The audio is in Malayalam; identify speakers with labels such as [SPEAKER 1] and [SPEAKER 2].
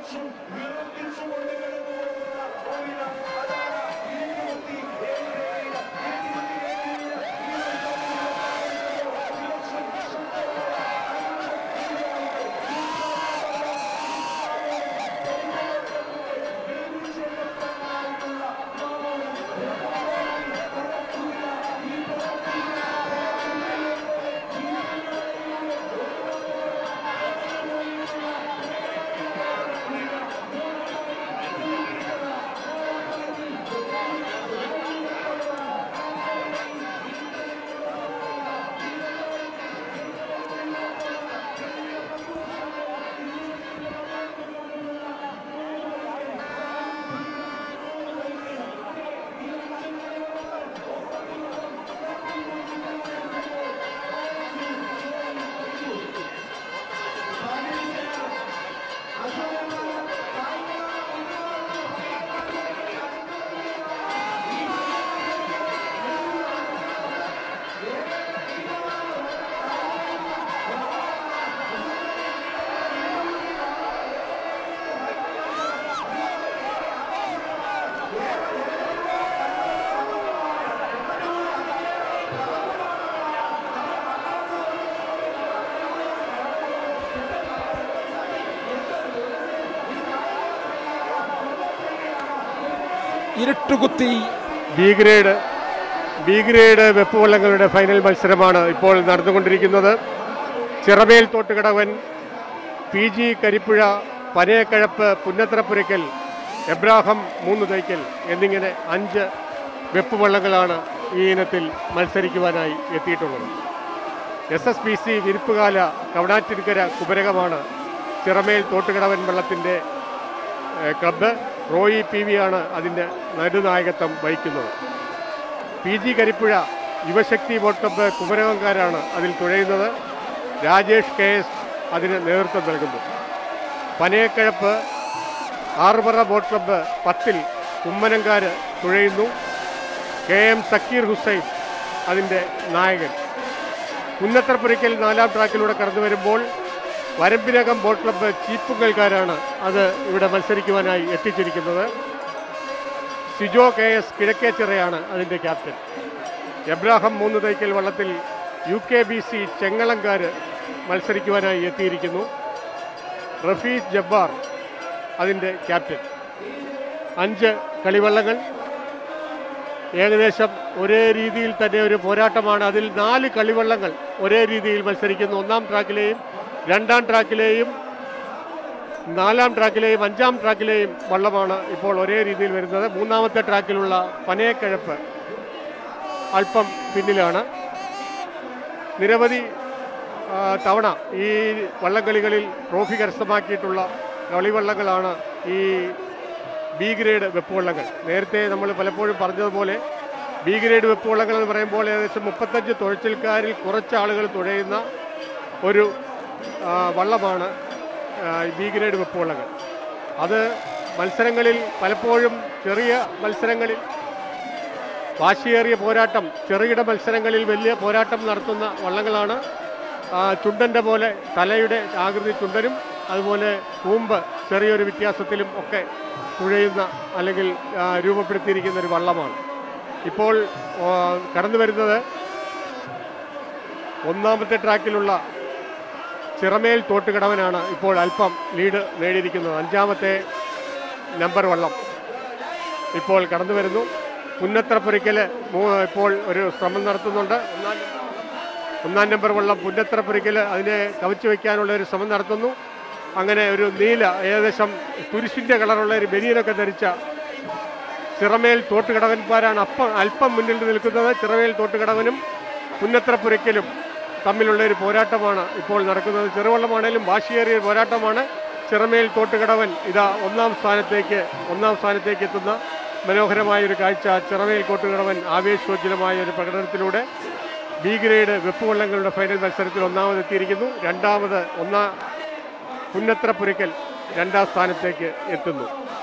[SPEAKER 1] ഇരുട്ടുകുത്തി
[SPEAKER 2] ബി ഗ്രേഡ് ബി ഗ്രേഡ് വെപ്പ് വള്ളങ്ങളുടെ ഫൈനൽ മത്സരമാണ് ഇപ്പോൾ നടന്നുകൊണ്ടിരിക്കുന്നത് ചിറമേൽ തോട്ടുകടവൻ പി ജി കരിപ്പുഴ പനയക്കഴപ്പ് പുന്നത്രപ്പുരയ്ക്കൽ എബ്രാഹം മൂന്ന് തൈക്കൽ എന്നിങ്ങനെ അഞ്ച് വെപ്പ് വള്ളങ്ങളാണ് ഈ ഇനത്തിൽ മത്സരിക്കുവാനായി എത്തിയിട്ടുള്ളത് S S P C Virippukala Kavanattinkara കുമരകമാണ് ചിറമേൽ തോട്ടുകടവൻ വള്ളത്തിൻ്റെ ഏഹ്, ക്ലബ്ബ് റോയി പി വി ആണ് അതിൻ്റെ നടുനായകത്വം വഹിക്കുന്നത് P G Karippuzha Yuvashakthi boat club കുമരകംകാരാണ് അതിൽ തുഴയുന്നത് രാജേഷ് കെ എസ് അതിന് നേതൃത്വം നൽകുന്നു പനയക്കഴപ്പ് ആറുപറ ബോട്ട് ക്ലബ്ബ് പത്തിൽ കുമ്മനങ്കാർ തുഴയുന്നു കെ എം സക്കീർ ഹുസൈൻ അതിൻ്റെ നായകൻ കുന്നത്രപ്പുരയ്ക്കൽ നാലാം ട്രാക്കിലൂടെ കടന്നു വരുമ്പോൾ വരമ്പിനകം ബോട്ട് ക്ലബ്ബ് ചീപ്പുങ്കൽക്കാരാണ് അത് ഇവിടെ മത്സരിക്കുവാനായി എത്തിച്ചിരിക്കുന്നത് സിജോ കെ എസ് കിഴക്കേച്ചിറയാണ് അതിൻ്റെ ക്യാപ്റ്റൻ എബ്രാഹം മൂന്ന് തൈക്കൽ വള്ളത്തിൽ യു കെ ബി സി ചെങ്ങളങ്കാർ മത്സരിക്കുവാനായി എത്തിയിരിക്കുന്നു റഫീഖ് ജബ്ബാർ അതിൻ്റെ ക്യാപ്റ്റൻ അഞ്ച് കളിവള്ളങ്ങൾ ഏകദേശം ഒരേ രീതിയിൽ തന്നെ ഒരു പോരാട്ടമാണ് അതിൽ നാല് കളിവള്ളങ്ങൾ ഒരേ രീതിയിൽ മത്സരിക്കുന്നു ഒന്നാം ട്രാക്കിലെയും രണ്ടാം ട്രാക്കിലെയും നാലാം ട്രാക്കിലെയും അഞ്ചാം ട്രാക്കിലെയും വള്ളമാണ് ഇപ്പോൾ ഒരേ രീതിയിൽ വരുന്നത് മൂന്നാമത്തെ ട്രാക്കിലുള്ള പനയക്കിഴപ്പ് അല്പം പിന്നിലാണ് നിരവധി ആ, തവണ ഈ വള്ളംകളികളിൽ ട്രോഫി കരസ്ഥമാക്കിയിട്ടുള്ള കളിവള്ളങ്ങളാണ് ഈ ബി ഗ്രേഡ് വെപ്പ് വള്ളങ്ങൾ നേരത്തെ നമ്മൾ പലപ്പോഴും പറഞ്ഞതുപോലെ ബി ഗ്രേഡ് വെപ്പ് വള്ളങ്ങൾ എന്ന് പറയുമ്പോൾ ഏകദേശം മുപ്പത്തഞ്ച് തുഴച്ചിൽക്കാരിൽ കുറച്ച് ആളുകൾ തുഴയുന്ന ഒരു ആ, വള്ളമാണ് ആ, ബി ഗ്രേഡ് വെപ്പ് വള്ളങ്ങൾ അത് മത്സരങ്ങളിൽ പലപ്പോഴും ചെറിയ മത്സരങ്ങളിൽ വാശിയേറിയ പോരാട്ടം ചെറുകിട മത്സരങ്ങളിൽ വലിയ പോരാട്ടം നടത്തുന്ന വള്ളങ്ങളാണ് ആ, ചുണ്ടൻ്റെ പോലെ തലയുടെ ആകൃതി ചുണ്ടനും അതുപോലെ കൂമ്പ് ചെറിയൊരു വ്യത്യാസത്തിലും ഒക്കെ തുഴയുന്ന അല്ലെങ്കിൽ ആ, രൂപപ്പെടുത്തിയിരിക്കുന്ന ഒരു വള്ളമാണ് ഇപ്പോൾ ആ, കടന്നു വരുന്നത് ഒന്നാമത്തെ ട്രാക്കിലുള്ള ചിറമേൽ തോട്ടുകടവനാണ് ഇപ്പോൾ അല്പം ലീഡ് നേടിയിരിക്കുന്നത് അഞ്ചാമത്തെ നമ്പർ വള്ളം ഇപ്പോൾ കടന്നു വരുന്നു പുന്നത്രപ്പുരയ്ക്കൽ ഇപ്പോൾ ഒരു ശ്രമം നടത്തുന്നുണ്ട് ഒന്നാം ഒന്നാം നമ്പർ വള്ളം പുന്നത്രപ്പുരയ്ക്കൽ അതിനെ കവച്ചു വയ്ക്കാനുള്ള ഒരു ശ്രമം നടത്തുന്നു അങ്ങനെ ഒരു നീല ഏകദേശം തുരിശിൻ്റെ കളറുള്ള ഒരു ബനിയനൊക്കെ ധരിച്ച ചിറമേൽ തോട്ടുകടവന്മാരാണ് അപ്പം അല്പം മുന്നിൽ നിൽക്കുന്നത് ചിറമേൽ തോട്ടുകടവനും പുന്നത്രപ്പുരയ്ക്കലും തമ്മിലുള്ള ഒരു പോരാട്ടമാണ് ഇപ്പോൾ നടക്കുന്നത് ചെറുവള്ളമാണേലും വാശിയേറിയ ഒരു പോരാട്ടമാണ് ചിറമേൽ തോട്ടുകടവൻ ഇതാ ഒന്നാം സ്ഥാനത്തേക്ക് ഒന്നാം സ്ഥാനത്തേക്ക് എത്തുന്ന മനോഹരമായ ഒരു കാഴ്ച ചിറമേൽ കോട്ടുകടവൻ ആവേശോജ്വലമായ ഒരു പ്രകടനത്തിലൂടെ ബി ഗ്രേഡ് വെപ്പുവള്ളങ്ങളുടെ ഫൈനൽ മത്സരത്തിൽ ഒന്നാമതെത്തിയിരിക്കുന്നു രണ്ടാമത് ഒന്നാം പുന്നത്രപ്പുരയ്ക്കൽ രണ്ടാം സ്ഥാനത്തേക്ക് എത്തുന്നു